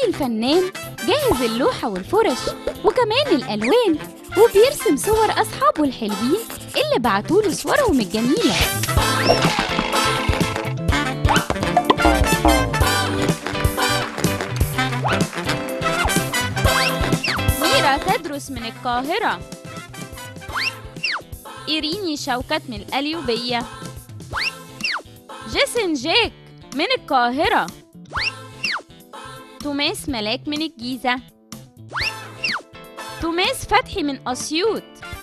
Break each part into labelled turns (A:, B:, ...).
A: الفنان جاهز اللوحة والفرش وكمان الألوان وبيرسم صور أصحابه الحلوين اللي بعتوله صورهم الجميلة ميرا تدرس من القاهرة إيريني شوكت من القليوبية جيسن جاك من القاهرة توماس ملاك من الجيزة توماس فتحي من أسيوط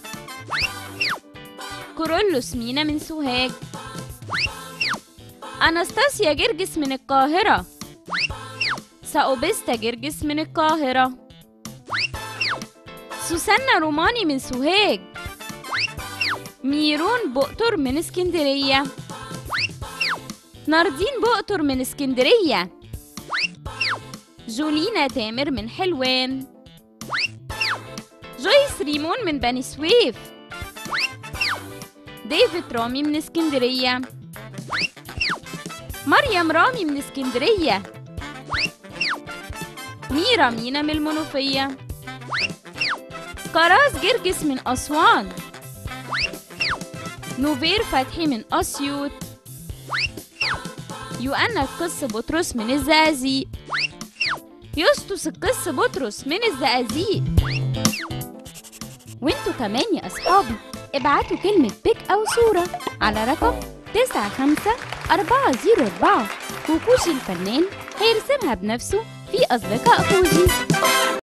A: كورولوس مينا من سوهاج أناستاسيا جرجس من القاهرة ساوبستا جرجس من القاهرة سوسنة روماني من سوهاج ميرون بؤتر من اسكندرية ناردين بؤتر من اسكندرية جولينا تامر من حلوان جويس ريمون من بني سويف ديفيد رامي من اسكندرية مريم رامي من اسكندرية ميرا مينا من المنوفية كراس جرجس من أسوان نوفير فتحي من أسيوط يوأنا القس بطرس من الزقازيق يسطس القس بطرس من الزقازيق وانتوا كمان يا أصحابي ابعتوا كلمة بيك أو صورة على رقم تسعة خمسة أربعة زيرو أربعة وكوشي الفنان هيرسمها بنفسه في أصدقاء كوجي